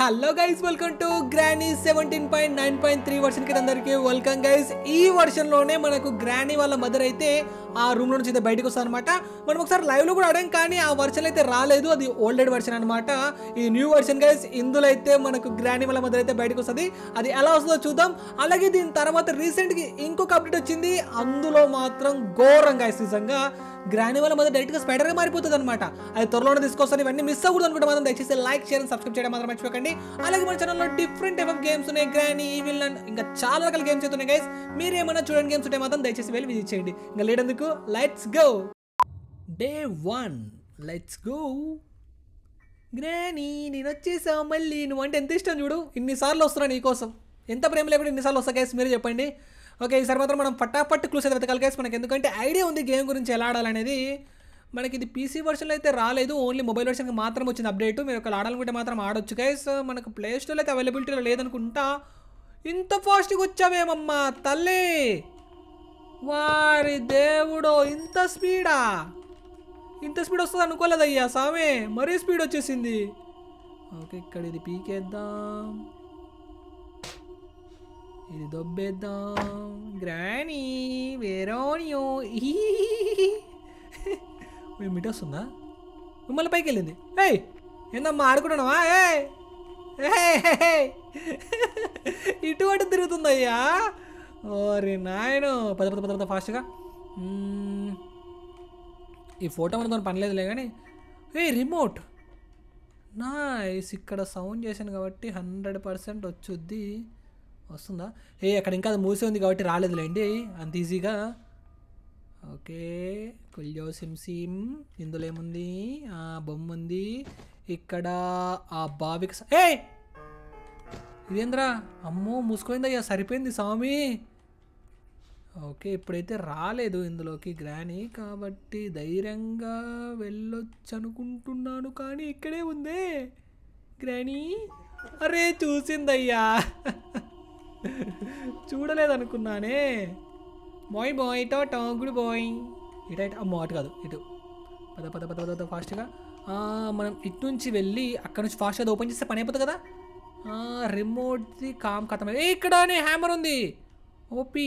Hello guys welcome to Granny seventeen point nine point three version కి అందరికి welcome guys ఈ version లోనే మనకు గ్రానీ వాళ్ళ మదర్ అయితే ఆ రూమ్ లో నుంచి అయితే బయటకు వస్తుంది అనమాట మనం ఒకసారి లైవ్ లో కూడా ఆడాం కానీ ఆ వర్షన్ అయితే రాలేదు అది ఓల్డెడ్ వర్షన్ అనమాట ఈ న్యూ వర్షన్ గైస్ ఇందులో అయితే మనకు గ్రానీ వాళ్ళ మదర్ అయితే బయటకు వస్తుంది అది ఎలా వస్తుందో చూద్దాం అలాగే దీని తర్వాత రీసెంట్ గా ఇంకొక అప్డేట్ వచ్చింది అందులో మాత్రం ఘోరం గైస్ నిజంగా గ్రానీ వాళ్ళ మదర్ డైరెక్ట్ గా స్పైడర్ గా మారిపోతుంది అనమాట అది త్వరలోనే తీసుకొస్తాను ఇవన్నీ మిస్ అవ్వకూడదు అనుకుంటే మాత్రం దయచేసి లైక్ షేర్ సబ్స్క్రైబ్ చేయడం మాత్రం మర్చిపోకండి అలాగే మన ఛానల్లో డిఫరెంట్ టైప్ ఆఫ్ గేమ్స్ ఉన్నాయి గ్రానీ ఈవిల్ అండ్ ఇంకా చాలా రకాల గేమ్స్ అయితే ఉన్నాయి గైస్ మీరు ఏమైనా చూడండి గేమ్స్ ఉంటే మాత్రం దయచేసి వెళ్ళి విజిట్ చేయండి ఇంకా లేటెందుకు let's go day one let's go Granny నేను వచ్చేసా మళ్ళీ నువ్వు అంటే ఎంత ఇష్టం చూడు ఇన్నిసార్లు వస్తున్నా నీకోసం ఎంత ప్రేమ లేకుండా ఇన్నిసార్లు వస్తా గైస్ మీరే చెప్పండి ఓకే ఈసారి మాత్రం మనం పట్టాపట్టు క్లూస్ అయితే వెతకాలి గైస్ మనకి ఎందుకంటే ఐడియా ఉంది గేమ్ గురించి ఎలా ఆడాలనేది మనకి ఇది పీసీ వర్షన్లో అయితే రాలేదు ఓన్లీ మొబైల్ వర్షన్కి మాత్రం వచ్చింది అప్డేట్ మీరు ఒకవేళ ఆడాలనుకుంటే మాత్రం ఆడొచ్చు గైస్ మనకు ప్లే స్టోర్లో అయితే అవైలబిలిటీలో లేదనుకుంటా ఇంత ఫాస్ట్గా వచ్చావేమమ్మా తల్లి వారి దేవుడో ఇంత స్పీడా ఇంత స్పీడ్ వస్తుంది అనుకోలేదయ్యా సామే మరీ స్పీడ్ వచ్చేసింది ఓకే ఇక్కడ ఇది పీకేద్దాం ఇది దొబ్బేద్దాం గ్రానీ వేరోనియో మేము మిట్ వస్తుందా మిమ్మల్ని పైకి వెళ్ళింది ఏయ్ ఏందమ్మా ఆడుకుంటున్నావా ఏయ్ ఏయ్! ఇటు అటు తిరుగుతుందయ్యా ఓరి నాయను పద పద పద పద ఫాస్ట్గా మ్మ్. ఈ ఫోటో మనతో పని లేదులే కానీ ఏ రిమోట్ నైస్ ఇక్కడ సౌండ్ చేశాను కాబట్టి హండ్రెడ్ పర్సెంట్ వచ్చుద్ది వస్తుందా ఏ అక్కడ ఇంకా అది మూసి ఉంది కాబట్టి రాలేదులేండి అంత ఈజీగా ఓకే కుల్యో సిమ్ సిమ్ ఇందులో ఏముంది ఆ, బొమ్మ ఉంది ఇక్కడ ఆ బావికి స- ఏ ఇదేంద్రా అమ్మో మూసుకోయిందయ్యా సరిపోయింది స్వామి ఓకే ఇప్పుడైతే రాలేదు ఇందులోకి గ్రానీ కాబట్టి ధైర్యంగా వెళ్ళొచ్చు అనుకుంటున్నాను కానీ ఇక్కడే ఉందే గ్రానీ అరే చూసిందయ్యా చూడలేదనుకున్నానే బాయ్ బాయ్ టో గుడ్ బాయ్ ఇటు ఇటు అమ్మో అటు కాదు ఇటు పద పద పద పద పద ఫాస్ట్గా ఆ, మనం ఇటు నుంచి వెళ్ళి అక్కడ నుంచి ఫాస్ట్గా ఓపెన్ చేస్తే పని అయిపోతుంది కదా ఆ, రిమోట్ది కామ్ కథం ఏ ఇక్కడనే హ్యామర్ ఉంది ఓపీ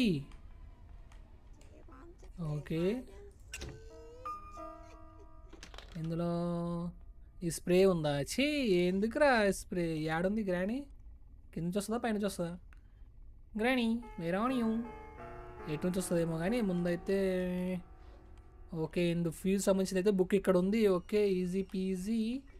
ఓకే ఇందులో ఈ స్ప్రే ఉందా ఛీ ఎందుకురా స్ప్రే యాడుంది గ్రానీ కింద నుంచి వస్తుందా పైన నుంచి వస్తుందా గ్రానీ వేరానియం ఎటు నుంచి వస్తుందేమో కానీ ముందైతే ఓకే ఇందు ఫీజు సంబంధించింది అయితే బుక్ ఇక్కడ ఉంది ఓకే ఈజీ పీజీ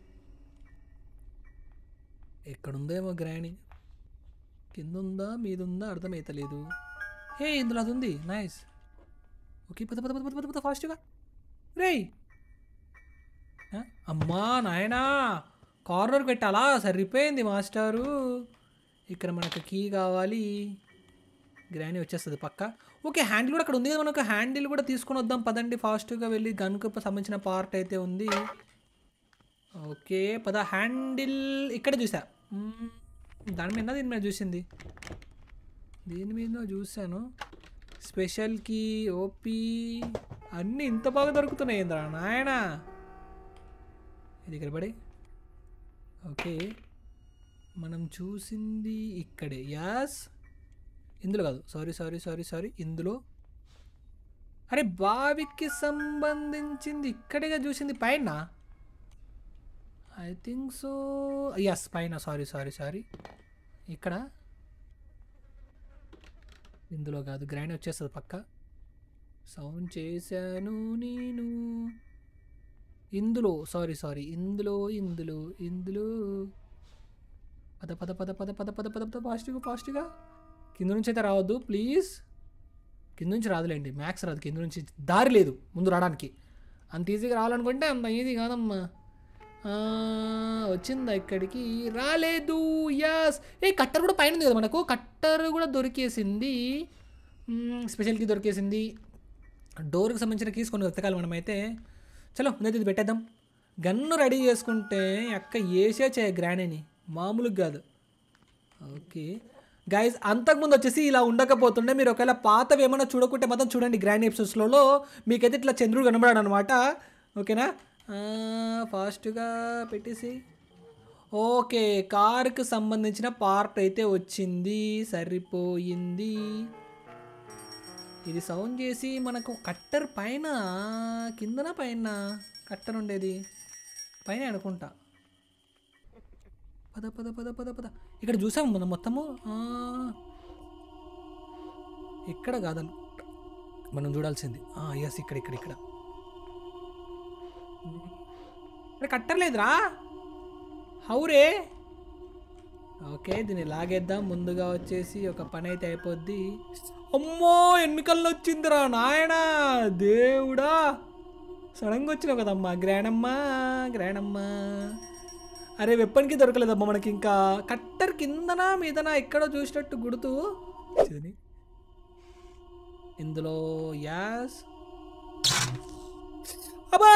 ఎక్కడ ఉందేమో గ్రానీ కింద ఉందా మీద ఉందా అర్థమవుతలేదు హే ఇందులో అది ఉంది నైస్ ఓకే పద పద పద పద పద పద ఫాస్ట్గా రేయ్ ఆ, అమ్మా నాయనా కార్నర్ పెట్టాలా సరిపోయింది మాస్టారు ఇక్కడ మనకు కీ కావాలి గ్రానీ వచ్చేస్తుంది పక్క ఓకే హ్యాండిల్ కూడా అక్కడ ఉంది కదా మనకు హ్యాండిల్ కూడా తీసుకొని వద్దాం పదండి ఫాస్ట్గా వెళ్ళి గన్కు సంబంధించిన పార్ట్ అయితే ఉంది ఓకే పద హ్యాండిల్ ఇక్కడ చూసా మ్మ్. దాని మీద దీని మీద చూసింది దీని మీద చూశాను స్పెషల్కి ఓపీ అన్నీ ఇంత బాగా దొరుకుతున్నాయి ఏంద్రా నాయనా ఇది ఇక్కడ పడి ఓకే మనం చూసింది ఇక్కడే యాస్ ఇందులో కాదు సారీ సారీ సారీ సారీ ఇందులో అరే బావికి సంబంధించింది ఇక్కడేగా చూసింది పైన ఐ థింక్ సో ఎస్ పైన సారీ సారీ సారీ ఇక్కడ ఇందులో కాదు గ్రాండ్ వచ్చేస్తుంది పక్క సౌండ్ చేశాను నేను ఇందులో సారీ సారీ ఇందులో ఇందులో ఇందులో పద పద పద పద పద పద పద పద ఫాస్ట్గా ఫాస్ట్గా కింద నుంచి అయితే రావద్దు ప్లీజ్ కింద నుంచి రాదులేండి మ్యాక్స్ రాదు కింద నుంచి దారి లేదు ముందు రావడానికి అంత ఈజీగా రావాలనుకుంటే అంత ఈజీ కాదమ్మా ఆ, వచ్చిందా ఇక్కడికి రాలేదు యస్ ఏ కట్టర్ కూడా పైన ఉంది కదా మనకు కట్టర్ కూడా దొరికేసింది మ్మ్, స్పెషల్కి దొరికేసింది డోర్కి సంబంధించిన కీస్ కొన్ని వెతకాలి మనమైతే చలో ముందైతే ఇది పెట్టేద్దాం గన్ను రెడీ చేసుకుంటే అక్క ఏసే చేయ గ్రాండీని మామూలుగా కాదు ఓకే గైజ్ అంతకుముందు వచ్చేసి ఇలా ఉండకపోతుండే మీరు ఒకవేళ పాతవి ఏమైనా చూడకుంటే మాత్రం చూడండి గ్రాండ్ ఎపిసోడ్స్లలో మీకైతే ఇట్లా చంద్రుడు కనబడాడు అనమాట ఓకేనా ఫాస్ట్గా పెట్టేసి ఓకే కారుకి సంబంధించిన పార్ట్ అయితే వచ్చింది సరిపోయింది ఇది సౌండ్ చేసి మనకు కట్టర్ పైన కిందన పైన కట్టర్ ఉండేది పైన అనుకుంటా పద పద పద పద పద ఇక్కడ చూసాము మనం మొత్తము ఆ, ఇక్కడ కాదను మనం చూడాల్సింది ఎస్ ఇక్కడ ఇక్కడ ఇక్కడ ఇక్కడ కట్టర్లేదురా హౌరే ఓకే దీన్ని లాగేద్దాం ముందుగా వచ్చేసి ఒక పని అయితే అయిపోద్ది అమ్మో ఎన్నికల్లో వచ్చిందిరా నాయనా దేవుడా సడన్గా వచ్చినావు కదమ్మా గ్రాండమ్మా గ్రాండమ్మా అరే వెప్పన్కి దొరకలేదమ్మా మనకి ఇంకా కట్టర్ కిందనా మీదనా ఎక్కడో చూసినట్టు గుర్తు చూని. ఇందులో యాస్ అబ్బా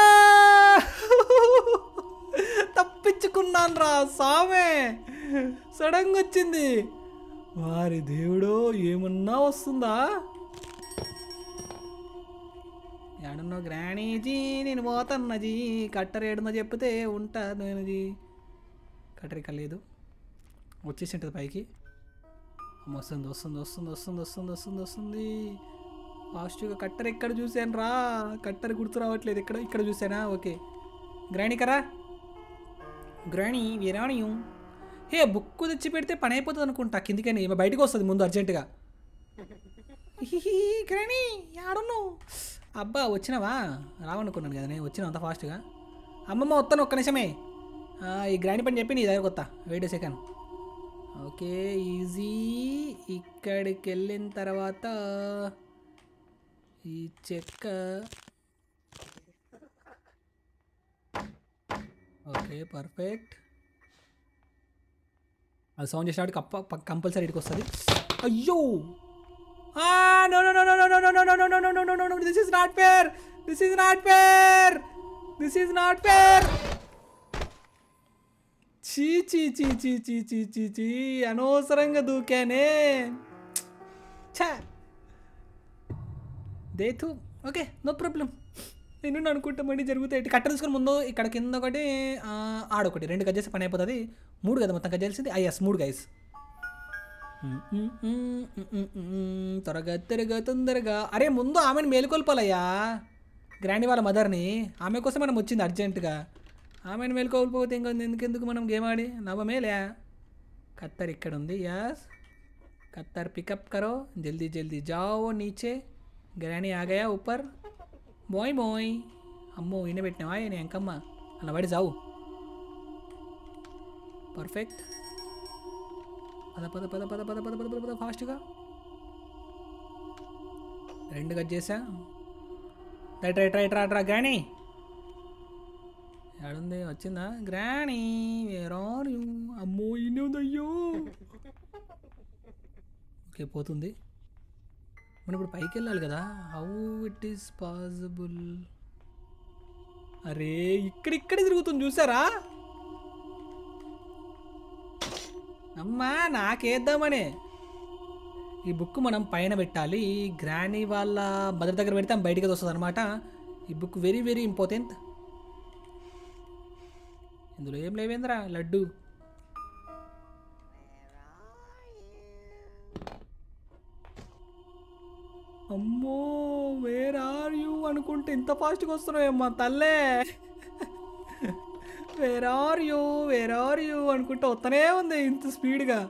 తప్పించుకున్నాను రా సామే సడన్గా వచ్చింది వారి దేవుడో ఏమన్నా వస్తుందా ఏడన్నో గ్రాణీజీ నేను పోతన్నజీ కట్టర్ ఏడునో చెప్తే ఉంటా నేనుజీ కట్టర్ ఇక్కడ లేదు వచ్చేసి ఉంటుంది పైకి అమ్మ, వస్తుంది వస్తుంది వస్తుంది వస్తుంది వస్తుంది వస్తుంది వస్తుంది ఫాస్ట్గా కట్టర్ ఎక్కడ చూశాను రా కట్టర్ గుర్తు రావట్లేదు ఎక్కడ ఇక్కడ చూసానా ఓకే గ్రాణి కరా గ్రాణి వీరాణియం హే బుక్ తెచ్చి పెడితే పని అయిపోతుంది అనుకుంటా కిందికని ఈమె బయటకు వస్తుంది ముందు అర్జెంటుగా హిహి, గ్రాణి యాడున్నావు అబ్బా వచ్చినావా రావనుకున్నాను కదా నేను వచ్చిన అంత ఫాస్ట్గా అమ్మమ్మ వస్తాను ఒక్క నిమిషమే ఆ, ఈ గ్రాండ్ పని చెప్పి నీ దగ్గర కొత్త వెయిట్ సెకండ్ ఓకే ఈజీ ఇక్కడికి వెళ్ళిన తర్వాత ఈ చెక్క ఓకే పర్ఫెక్ట్ అది సౌండ్ చేసినట్టు కప్ప కంపల్సరీ ఇటుకు వస్తుంది అయ్యో no no no no no no no no no no no no no no this is not fair this is not fair this is not fair చీ చీ చీ చీ చీ చీ చీ చీ అనవసరంగా దూకానే ఛా దేతు ఓకే నో ప్రాబ్లం నేను అనుకుంటామని జరుగుతాయి ఇటు కట్ట తీసుకొని ముందు ఇక్కడ కింద ఒకటి ఆ, ఆడొకటి రెండు కట్ చేస్తే పని అయిపోతుంది మూడు కదా మొత్తం కట్ చేయాల్సింది ఎస్ మూడు గైస్ త్వరగా త్వరగా తొందరగా అరే ముందు ఆమెను మేలుకొల్పాలయ్యా గ్రాండ్ వాళ్ళ మదర్ని ఆమె కోసం మనం వచ్చింది అర్జెంటుగా ఆమెను మేలుకోకపోతే ఇంకా ఎందుకెందుకు మనం గేమ్ ఆడి నవ్వమేలే కత్తర్ ఇక్కడ ఉంది యాస్ కత్తర్ పికప్ కరో జల్దీ జల్దీ జాओ नीचे గ్రాని ఆ గయా ऊपर బోయ్ బోయ్ అమ్మో ఈయన పెట్టినావా ఈయన ఎంకమ్మ అన్న పడి జావు పర్ఫెక్ట్ పద పద పద పద పద పద పద పద పద ఫాస్ట్గా రెండు కట్ చేసా రైట్ రైట్ రైట్ రైట్ రా గ్రాణి ఏడుంది వచ్చిందా గ్రాణి వేరారు అమ్మో ఇన్ని ఉంది అయ్యో ఓకే పోతుంది మనం ఇప్పుడు పైకి వెళ్ళాలి కదా హౌ ఇట్ ఈస్ పాసిబుల్ అరే ఇక్కడ ఇక్కడ తిరుగుతుంది చూసారా అమ్మా నాకేద్దామనే ఈ బుక్ మనం పైన పెట్టాలి గ్రానీ వాళ్ళ మదర్ దగ్గర పెడితే ఆమె బయటికి వస్తుంది అనమాట ఈ బుక్ వెరీ వెరీ ఇంపార్టెంట్ ఇందులో ఏం లేవేంద్రా లడ్డు అమ్మో వేర్ ఆర్ యూ అనుకుంటే ఇంత ఫాస్ట్గా వస్తున్నాయమ్మా తల్లే where are you where are you అనుకుంటే వస్తూనే ఉంది ఇంత స్పీడ్గా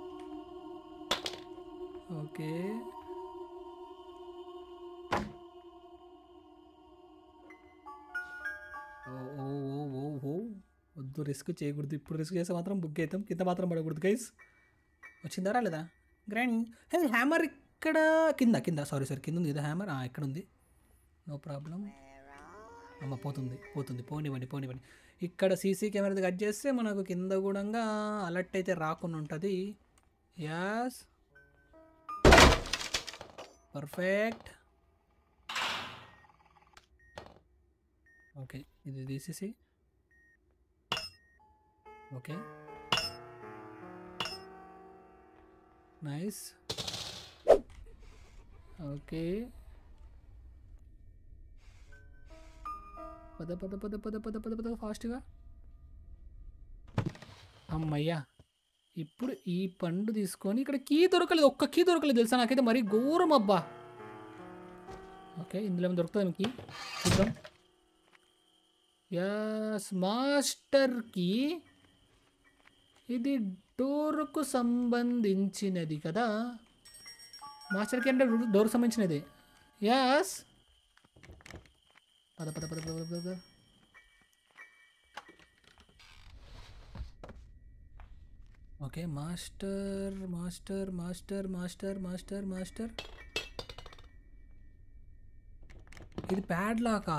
ఓకే ఓ ఓ ఓ ఓ ఓ వద్దు రిస్క్ చేయకూడదు ఇప్పుడు రిస్క్ చేస్తే మాత్రం బుక్ అవుతాం కింద మాత్రం పడకూడదు గైస్ వచ్చిందా రాలేదా గ్రాండ్ హే హ్యామర్ ఇక్కడ కింద కింద సారీ సారీ కింద ఉంది కదా హ్యామర్ ఇక్కడ ఉంది నో ప్రాబ్లం అమ్మ పోతుంది పోతుంది పోనివ్వండి పోనివ్వండి ఇక్కడ సీసీ కెమెరా కట్ చేస్తే మనకు కింద కూడా అలర్ట్ అయితే రాకుండా ఉంటుంది యాస్ పర్ఫెక్ట్ ఓకే ఇది తీసేసి ఓకే నైస్ ఓకే పద పద పద పద పద పద పద ఫాస్ట్గా అమ్మయ్యా ఇప్పుడు ఈ పండు తీసుకొని ఇక్కడ కీ దొరకలేదు ఒక్క కీ దొరకలేదు తెలుసా నాకైతే మరీ ఘోరం అబ్బా ఓకే ఇందులో ఏమైనా దొరుకుతుంది కీ చూద్దాం యస్ మాస్టర్ కీ ఇది డోర్కు సంబంధించినది కదా మాస్టర్ కీ అంటే డోర్కు సంబంధించినది యస్ పద పద పద పద పద పద okay master master master master master master ఇది ప్యాడ్ లాకా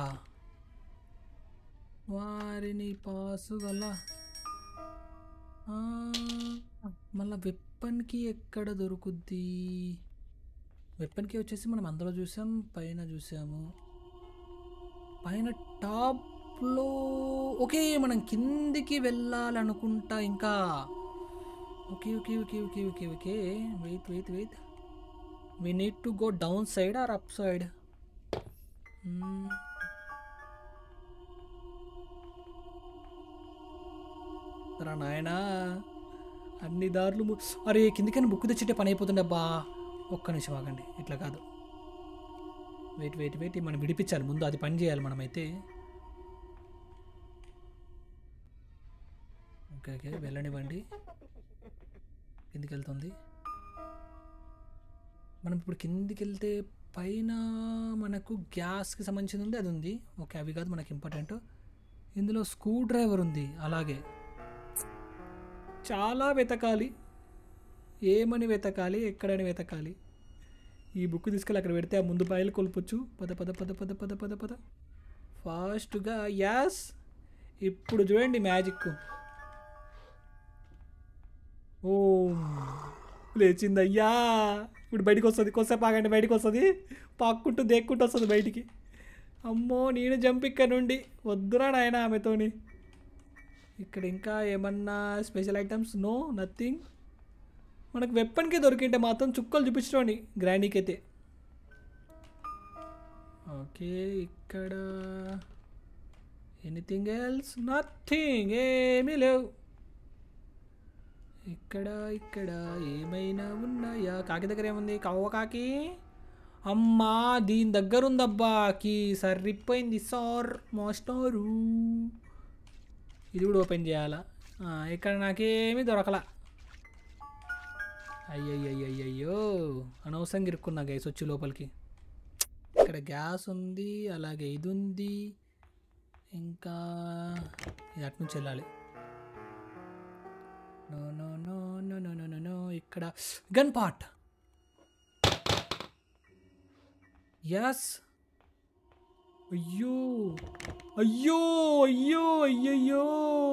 వారిని పాసు గల ఆ, మళ్ళా వెప్పన్కి ఎక్కడ దొరుకుద్ది వెప్పన్కి వచ్చేసి మనం అందులో చూసాం పైన చూసాము పైన టాప్లో ఓకే మనం కిందికి వెళ్ళాలనుకుంటా ఇంకా okay okay okay okay okay okay wait wait wait we need to go down side or up side రా నాయనా అన్ని దారులు ము- అరే కిందికైనా బుక్ తెచ్చేటే పని అయిపోతుండే అబ్బా ఒక్క నిమిషం ఆగండి ఇట్లా కాదు వెయిట్ వెయిట్ వెయిట్ మనం విడిపించాలి ముందు అది పని చేయాలి మనమైతే ఓకే ఓకే వెళ్ళనివ్వండి కిందికి వెళ్తుంది మనం ఇప్పుడు కిందికి వెళ్తే పైన మనకు గ్యాస్కి సంబంధించింది ఉంది అది ఉంది ఓకే అవి కాదు మనకి ఇంపార్టెంట్ ఇందులో స్క్రూ డ్రైవర్ ఉంది అలాగే చాలా వెతకాలి ఏమని వెతకాలి ఎక్కడని వెతకాలి ఈ బుక్ తీసుకెళ్ళి అక్కడ పెడితే ఆ ముందు బయలు కొల్పొచ్చు పద పద పద పద పద పద పద ఫాస్ట్గా యాస్ ఇప్పుడు చూడండి మ్యాజిక్ ఓ లేచిందయ్యా ఇప్పుడు బయటికి వస్తుంది కొద్దిసేపు ఆగండి బయటికి వస్తుంది పాక్కుంటూ దేక్కుంటూ వస్తుంది బయటికి అమ్మో నేను జంప్ ఇక్కడ నుండి వద్దురా నాయన ఆమెతోని ఇక్కడ ఇంకా ఏమన్నా స్పెషల్ ఐటమ్స్ నో నథింగ్ మనకు వెప్పన్కే దొరికింటే మాత్రం చుక్కలు చూపించండి గ్రాండీకి అయితే ఓకే ఇక్కడ ఎనీథింగ్ ఎల్స్ నథింగ్ ఏమీ లేవు ఇక్కడ ఇక్కడ ఏమైనా ఉన్నాయా కాకి దగ్గర ఏముంది కవ్వ కాకి అమ్మా దీని దగ్గర ఉందబ్బా కీ సరిపోయింది సార్ మాస్టరు ఇది కూడా ఓపెన్ చేయాలా ఆ, ఇక్కడ నాకేమీ దొరకలా అయ్యయ్యయ్యయ్యో అనవసరంగా ఇరుక్కున్నా గైస్ వచ్చి లోపలికి ఇక్కడ గ్యాస్ ఉంది అలాగే ఇది ఉంది ఇంకా ఇది అటు నుంచి వెళ్ళాలి no no no no no no no no ఇక్కడ గన్ పాట్ ఎస్ అయ్యో అయ్యో అయ్యో అయ్యయ్యో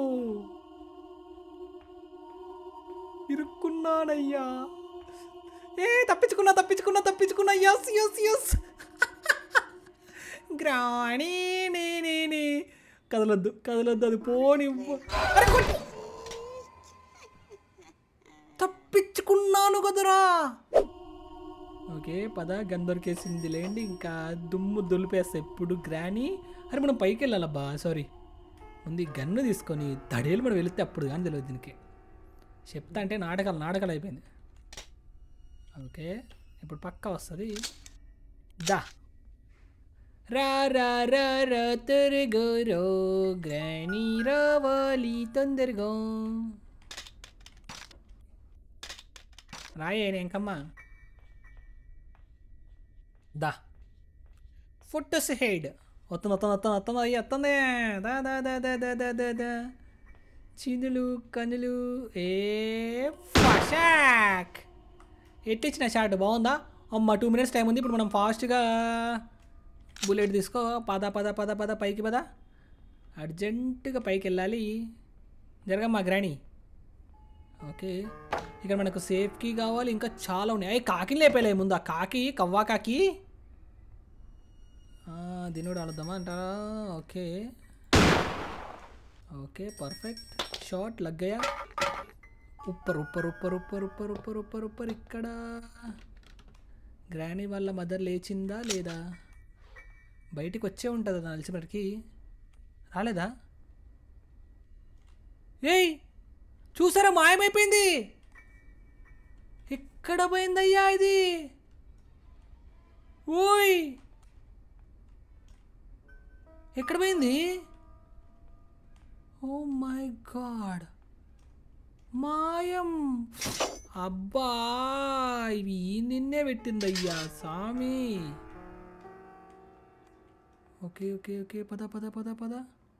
ఇరుక్కున్నానయ్యా ఏ తప్పించుకున్నా తప్పించుకున్నా తప్పించుకున్నా ఎస్ ఎస్ ఎస్ గ్రాణి నీ నీ నీ కదలొద్దు కదలొద్దు అది పోని అరే కొట్టు. తప్పించుకున్నాను కదరా ఓకే పద గన్ దొరికేసింది లేండి ఇంకా దుమ్ము దులిపేస్తా ఎప్పుడు గ్రాని అరే మనం పైకి వెళ్ళాలబ్బా సారీ ముందు ఈ గన్ను తీసుకొని దడేలు మనం వెళితే అప్పుడు కానీ తెలియదు దీనికి చెప్తా అంటే నాటకాలు నాటకాలు అయిపోయింది ఓకే ఇప్పుడు పక్క వస్తుంది దా రా రా రా రా తొరగో రో గ్రాని రావాలి తొందరగా రాయే ఇంకమ్మా దా ఫుట్ హెడ్ వస్తుంది వస్తుంది వస్తుంది వస్తుంది అయ్యి వస్తుంది దా దా దా దా దా దా దా దా చినులు కనులు ఏ ఫషాక్ ఎట్టిచ్చిన షాట్ బాగుందా అమ్మ టూ మినిట్స్ టైం ఉంది ఇప్పుడు మనం ఫాస్ట్గా బుల్లెట్ తీసుకో పద పద పద పద పైకి పద అర్జెంటుగా పైకి వెళ్ళాలి జరగమ్మా గ్రాణి ఓకే ఇక్కడ మనకు సేఫ్కి కావాలి ఇంకా చాలా ఉన్నాయి అయ్యి కాకిని లేపేలే ముందు ఆ కాకి కవ్వా కాకి ఆ, దీన్ని కూడా ఆడుద్దామా అంటారా ఓకే ఓకే పర్ఫెక్ట్ షార్ట్ లగ్గయా ఉప్పర్ ఉప్పర్ ఉప్పర్ ఉప్పర్ ఉప్పర్ ఉప్పర్ ఉప్పర్ ఉప్పర్ ఇక్కడ గ్రానీ వాళ్ళ మదర్ లేచిందా లేదా బయటికి వచ్చే ఉంటుంది నాకు తెలిసినప్పటికి రాలేదా ఏయ్ చూసారా మాయమైపోయింది ఎక్కడ పోయిందయ్యా ఇది ఓయ్ ఎక్కడ పోయింది ఓ మై గాడ్ మాయం అబ్బా ఇవి నిన్నే పెట్టిందయ్యా స్వామి ఓకే ఓకే ఓకే పద పద పద పద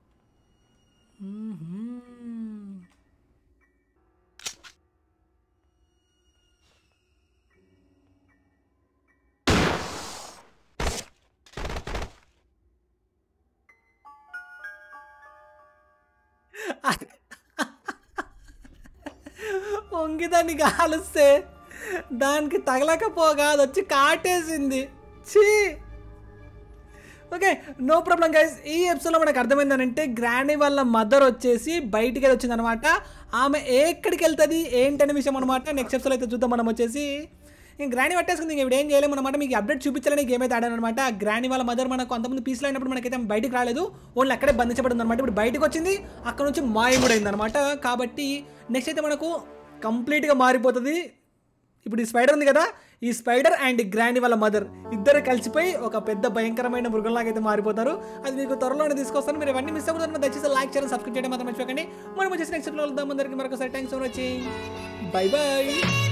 మ్మ్హ్మ్. వంగి దాన్ని కాలుస్తే దానికి తగలకపోగా అది వచ్చి కాటేసింది చీ ఓకే నో ప్రాబ్లం గైస్ ఈ ఎపిసోడ్లో మనకు అర్థమైందనంటే గ్రాండీ వాళ్ళ మదర్ వచ్చేసి బయటికి వెళ్ళి వచ్చిందనమాట ఆమె ఎక్కడికి వెళ్తుంది ఏంటనే విషయం అనమాట నెక్స్ట్ ఎపిసోడ్ అయితే చూద్దాం మనం వచ్చేసి ఇంక గ్రాండీ పట్టేసుకుంది ఇంక ఇప్పుడు ఏం చేయలేము అనమాట మీకు అప్డేట్ చూపించాలని గేమ్ అయితే ఆడాను అనమాట గ్రాండీ వాళ్ళ మదర్ మనకు అంతమంది పీస్లో అయినప్పుడు మనకైతే ఆమె బయటికి రాలేదు ఓన్లీ అక్కడే బంధించబడింది అనమాట ఇప్పుడు బయటకు వచ్చింది అక్కడ నుంచి మాయం కూడా అయిందనమాట కాబట్టి నెక్స్ట్ అయితే మనకు కంప్లీట్గా మారిపోతుంది ఇప్పుడు ఈ స్పైడర్ ఉంది కదా ఈ స్పైడర్ అండ్ గ్రాండీ వాళ్ళ మదర్ ఇద్దరు కలిసిపోయి ఒక పెద్ద భయంకరమైన మృగంలాగా అయితే మారిపోతారు అది మీకు త్వరలోనే తీసుకొస్తాను మీరు ఇవన్నీ మిస్ అవ్వకుండా దయచేసి లైక్ చేయడం సబ్స్క్రైబ్ చేయడం మాత్రం మర్చిపోకండి మనం వచ్చేసి నెక్స్ట్ వెళ్దాం అందరికి మరొకసారి thanks for watching bye by